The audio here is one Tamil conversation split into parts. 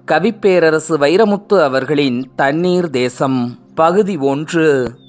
கவிப்பேரரசு வைரமுத்து அவர்களின் தண்ணீர் தேசம் பகுதி ஒன்று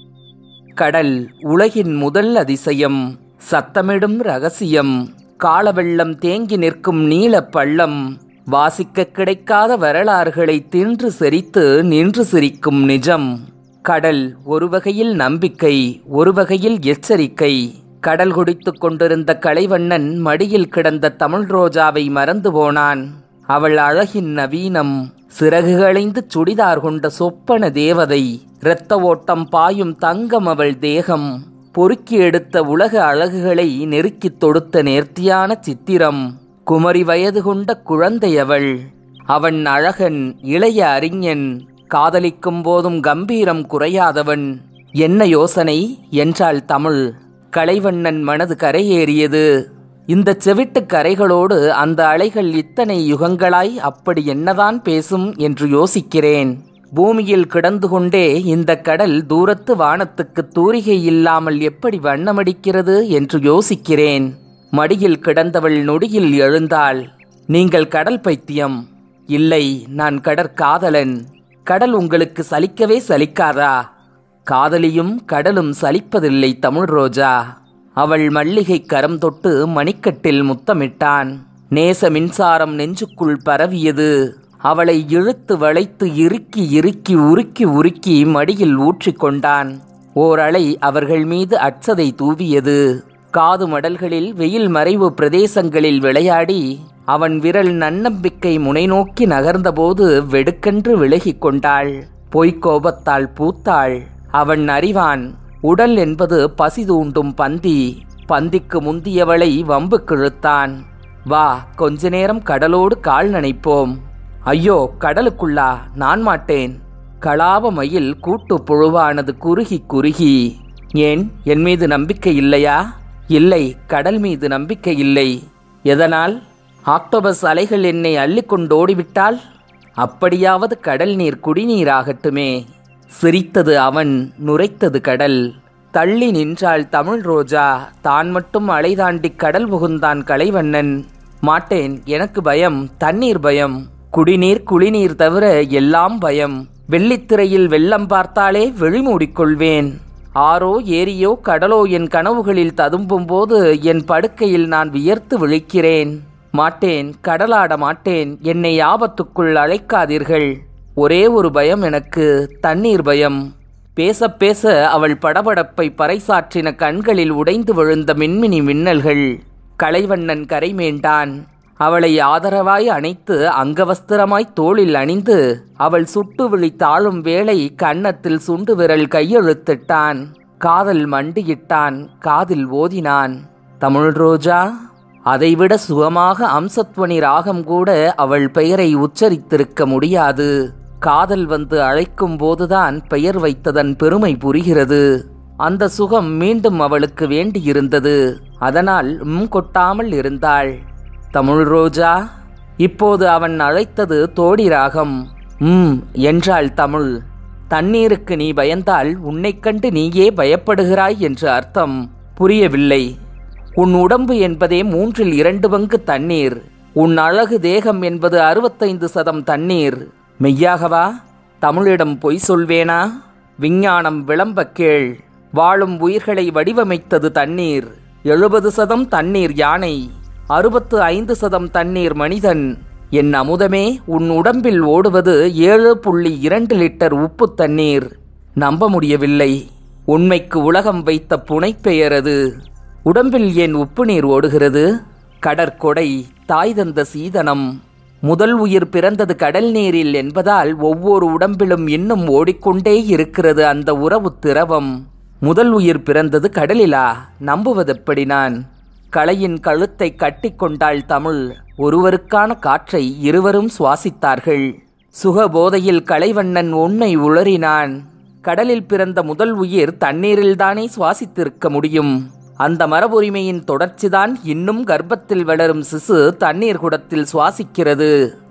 கடல் உலகின் முதல் அதிசயம் சத்தமிடும் ரகசியம் காலவெள்ளம் தேங்கி நிற்கும் நீலப் பள்ளம் வாசிக்க கிடைக்காத வரலாறுகளை தின்று செறித்து நின்று சிரிக்கும் நிஜம் கடல் ஒரு வகையில் நம்பிக்கை ஒரு வகையில் எச்சரிக்கை கடல் குடித்துக் கொண்டிருந்த கலைவண்ணன் மடியில் கிடந்த தமிழ் ரோஜாவை மறந்து போனான் அவள் அழகின் நவீனம் சிறகுகளைந்து சுடிதார் கொண்ட சொப்பன தேவதை இரத்த ஓட்டம் பாயும் தங்கம் அவள் தேகம் பொறுக்கி எடுத்த உலக அழகுகளை நெருக்கித் தொடுத்த நேர்த்தியான சித்திரம் குமரி வயது கொண்ட குழந்தை அவள் அவன் அழகன் இளைய அறிஞன் காதலிக்கும் போதும் கம்பீரம் குறையாதவன் என்ன யோசனை என்றாள் தமிழ் கலைவண்ணன் மனது கரையேறியது இந்த செவிட்டு கரைகளோடு அந்த அலைகள் இத்தனை யுகங்களாய் அப்படி என்னதான் பேசும் என்று யோசிக்கிறேன் பூமியில் கிடந்து கொண்டே இந்த கடல் தூரத்து வானத்துக்கு தூரிகை இல்லாமல் எப்படி வண்ணமடிக்கிறது என்று யோசிக்கிறேன் மடியில் கிடந்தவள் நொடியில் எழுந்தாள் நீங்கள் கடல் பைத்தியம் இல்லை நான் கடற்காதலன் கடல் உங்களுக்கு சலிக்கவே சலிக்காதா காதலியும் கடலும் சலிப்பதில்லை தமிழ் ரோஜா அவள் மல்லிகை கரம் தொட்டு மணிக்கட்டில் முத்தமிட்டான் நேச மின்சாரம் நெஞ்சுக்குள் பரவியது அவளை இழுத்து வளைத்து இறுக்கி இறுக்கி உருக்கி உருக்கி மடியில் ஊற்றிக்கொண்டான் ஓர் அலை அவர்கள் மீது அச்சதை தூவியது காது மடல்களில் வெயில் மறைவு பிரதேசங்களில் விளையாடி அவன் விரல் நன்னம்பிக்கை முனை நோக்கி நகர்ந்தபோது வெடுக்கென்று விலகிக் கொண்டாள் பொய்க்கோபத்தால் பூத்தாள் அவன் அறிவான் உடல் என்பது பசி தூண்டும் பந்தி பந்திக்கு முந்தியவளை வம்பு கிழுத்தான் வா கொஞ்ச நேரம் கடலோடு கால் நனைப்போம் ஐயோ கடலுக்குள்ளா நான் மாட்டேன் கலாப மயில் கூட்டு புழுவானது குறுகி குறுகி ஏன் என் மீது நம்பிக்கை இல்லையா இல்லை கடல் மீது நம்பிக்கை இல்லை எதனால் ஆக்டோபஸ் அலைகள் என்னை அள்ளிக்கொண்டோடிவிட்டால் அப்படியாவது கடல் நீர் குடிநீராகட்டுமே சிரித்தது அவன் நுரைத்தது கடல் தள்ளி நின்றாள் தமிழ் ரோஜா தான் மட்டும் அலை தாண்டி கடல் புகுந்தான் கலைவண்ணன் மாட்டேன் எனக்கு பயம் தண்ணீர் பயம் குடிநீர் குளிநீர் தவிர எல்லாம் பயம் வெள்ளித்திரையில் வெள்ளம் பார்த்தாலே வெளிமூடிக்கொள்வேன் ஆறோ ஏரியோ கடலோ என் கனவுகளில் ததும்பும் போது என் படுக்கையில் நான் வியர்த்து விழிக்கிறேன் மாட்டேன் கடலாட மாட்டேன் என்னை ஆபத்துக்குள் அழைக்காதீர்கள் ஒரே ஒரு பயம் எனக்கு தண்ணீர் பயம் பேச பேச அவள் படபடப்பை பறைசாற்றின கண்களில் உடைந்து விழுந்த மின்மினி மின்னல்கள் கலைவண்ணன் கரைமேண்டான் அவளை ஆதரவாய் அணைத்து அங்கவஸ்திரமாய் தோளில் அணிந்து அவள் சுட்டு விழி தாழும் வேளை கன்னத்தில் சுண்டு விரல் கையெழுத்திட்டான் காதல் மண்டியிட்டான் காதில் ஓதினான் தமிழ் ரோஜா அதைவிட சுகமாக அம்சத்வனி ராகம் கூட அவள் பெயரை உச்சரித்திருக்க முடியாது காதல் வந்து அழைக்கும் போதுதான் பெயர் வைத்ததன் பெருமை புரிகிறது அந்த சுகம் மீண்டும் அவளுக்கு வேண்டியிருந்தது அதனால் ம் கொட்டாமல் இருந்தாள் தமிழ் ரோஜா இப்போது அவன் அழைத்தது தோடி ராகம் ம் என்றாள் தமிழ் தண்ணீருக்கு நீ பயந்தால் உன்னைக் கண்டு நீயே பயப்படுகிறாய் என்று அர்த்தம் புரியவில்லை உன் உடம்பு என்பதே மூன்றில் இரண்டு பங்கு தண்ணீர் உன் அழகு தேகம் என்பது அறுபத்தைந்து சதம் தண்ணீர் மெய்யாகவா தமிழிடம் பொய் சொல்வேனா விஞ்ஞானம் விளம்ப கேள் வாழும் உயிர்களை வடிவமைத்தது தண்ணீர் எழுபது சதம் தண்ணீர் யானை அறுபத்து ஐந்து சதம் தண்ணீர் மனிதன் என் அமுதமே உன் உடம்பில் ஓடுவது ஏழு புள்ளி இரண்டு லிட்டர் உப்பு தண்ணீர் நம்ப முடியவில்லை உண்மைக்கு உலகம் வைத்த புனைப்பெயர் அது உடம்பில் ஏன் உப்பு நீர் ஓடுகிறது கடற்கொடை தாய் தந்த சீதனம் முதல் உயிர் பிறந்தது கடல் நீரில் என்பதால் ஒவ்வொரு உடம்பிலும் இன்னும் ஓடிக்கொண்டே இருக்கிறது அந்த உறவு திரவம் முதல் உயிர் பிறந்தது கடலிலா நம்புவதெப்படி நான் களையின் கழுத்தை கட்டிக்கொண்டாள் தமிழ் ஒருவருக்கான காற்றை இருவரும் சுவாசித்தார்கள் சுகபோதையில் கலைவண்ணன் உன்னை உளறினான் கடலில் பிறந்த முதல் உயிர் தண்ணீரில்தானே சுவாசித்திருக்க முடியும் அந்த மரபுரிமையின் தொடர்ச்சிதான் இன்னும் கர்ப்பத்தில் வளரும் சிசு தண்ணீர் குடத்தில் சுவாசிக்கிறது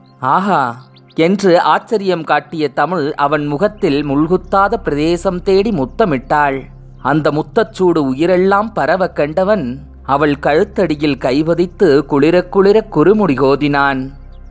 ஆஹா என்று ஆச்சரியம் காட்டிய தமிழ் அவன் முகத்தில் முள்குத்தாத பிரதேசம் தேடி முத்தமிட்டாள் அந்த முத்தச்சூடு உயிரெல்லாம் பரவ கண்டவன் அவள் கழுத்தடியில் கைவதித்து குளிர குளிர குறுமுடி கோதினான்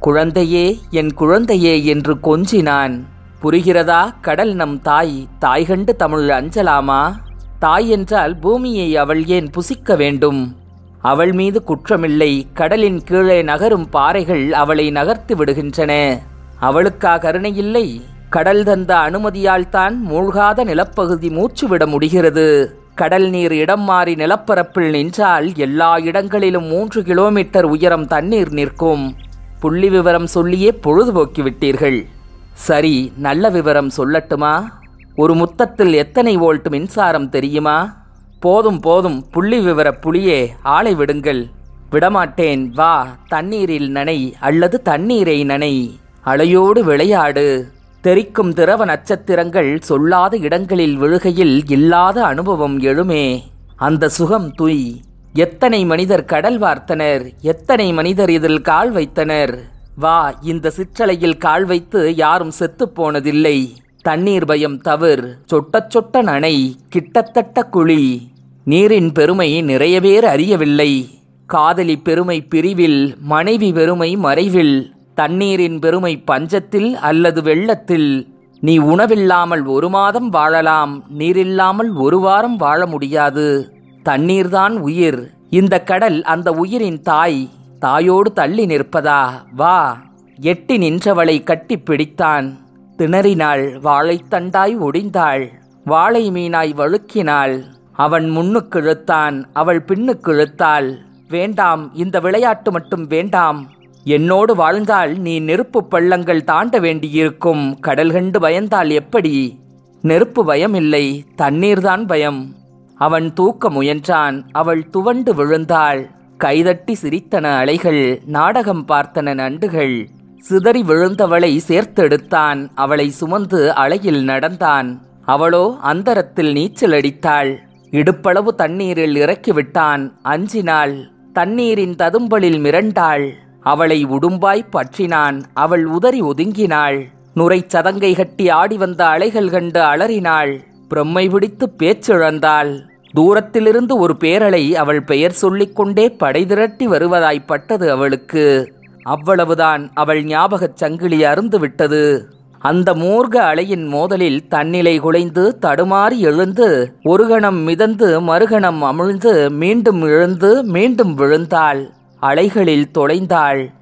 குழந்தையே என் குழந்தையே என்று கொஞ்சினான் புரிகிறதா கடல் நம் தாய் தாய் கண்டு தமிழ் அஞ்சலாமா தாய் என்றால் பூமியை அவள் ஏன் புசிக்க வேண்டும் அவள் மீது குற்றமில்லை கடலின் கீழே நகரும் பாறைகள் அவளை நகர்த்தி விடுகின்றன அவளுக்கா கருணையில்லை கடல் தந்த அனுமதியால் தான் மூழ்காத நிலப்பகுதி மூச்சு விட முடிகிறது கடல் நீர் இடம் மாறி நிலப்பரப்பில் நின்றால் எல்லா இடங்களிலும் மூன்று கிலோமீட்டர் உயரம் தண்ணீர் நிற்கும் புள்ளி விவரம் சொல்லியே பொழுதுபோக்கி விட்டீர்கள் சரி நல்ல விவரம் சொல்லட்டுமா ஒரு முத்தத்தில் எத்தனை வோல்ட் மின்சாரம் தெரியுமா போதும் போதும் புள்ளி விவர புலியே ஆளை விடுங்கள் விடமாட்டேன் வா தண்ணீரில் நனை அல்லது தண்ணீரை நனை அலையோடு விளையாடு தெரிக்கும் திரவ நட்சத்திரங்கள் சொல்லாத இடங்களில் விழுகையில் இல்லாத அனுபவம் எழுமே அந்த சுகம் துய் எத்தனை மனிதர் கடல் வார்த்தனர் எத்தனை மனிதர் இதில் கால் வைத்தனர் வா இந்த சிற்றலையில் கால் வைத்து யாரும் செத்துப் போனதில்லை தண்ணீர் பயம் தவிர் சொட்ட சொட்ட நனை கிட்டத்தட்ட குழி நீரின் பெருமை நிறைய பேர் அறியவில்லை காதலி பெருமை பிரிவில் மனைவி பெருமை மறைவில் தண்ணீரின் பெருமை பஞ்சத்தில் அல்லது வெள்ளத்தில் நீ உணவில்லாமல் ஒரு மாதம் வாழலாம் நீரில்லாமல் ஒரு வாரம் வாழ முடியாது தண்ணீர்தான் உயிர் இந்த கடல் அந்த உயிரின் தாய் தாயோடு தள்ளி நிற்பதா வா எட்டி நின்றவளை கட்டி பிடித்தான் திணறினாள் வாழைத்தண்டாய் ஒடிந்தாள் வாழை மீனாய் வழுக்கினாள் அவன் முன்னுக்கு இழுத்தான் அவள் பின்னுக்கு இழுத்தாள் வேண்டாம் இந்த விளையாட்டு மட்டும் வேண்டாம் என்னோடு வாழ்ந்தால் நீ நெருப்பு பள்ளங்கள் தாண்ட வேண்டியிருக்கும் கடல் கண்டு பயந்தால் எப்படி நெருப்பு பயம் இல்லை தண்ணீர்தான் பயம் அவன் தூக்க முயன்றான் அவள் துவண்டு விழுந்தாள் கைதட்டி சிரித்தன அலைகள் நாடகம் பார்த்தன நண்டுகள் சிதறி விழுந்தவளை சேர்த்தெடுத்தான் அவளை சுமந்து அலையில் நடந்தான் அவளோ அந்தரத்தில் நீச்சல் அடித்தாள் இடுப்பளவு தண்ணீரில் இறக்கிவிட்டான் அஞ்சினாள் தண்ணீரின் ததும்பலில் மிரண்டாள் அவளை உடும்பாய் பற்றினான் அவள் உதறி ஒதுங்கினாள் நுரை சதங்கை கட்டி ஆடி வந்த அலைகள் கண்டு அலறினாள் பிரம்மை பிடித்து பேச்சிழந்தாள் தூரத்திலிருந்து ஒரு பேரலை அவள் பெயர் சொல்லிக்கொண்டே படை திரட்டி வருவதாய்ப்பட்டது அவளுக்கு அவ்வளவுதான் அவள் ஞாபகச் சங்கிலி அருந்து விட்டது அந்த மூர்க்க அலையின் மோதலில் தன்னிலை குலைந்து தடுமாறி எழுந்து ஒரு கணம் மிதந்து மறுகணம் அமிழ்ந்து மீண்டும் எழுந்து மீண்டும் விழுந்தாள் அலைகளில் தொலைந்தாள்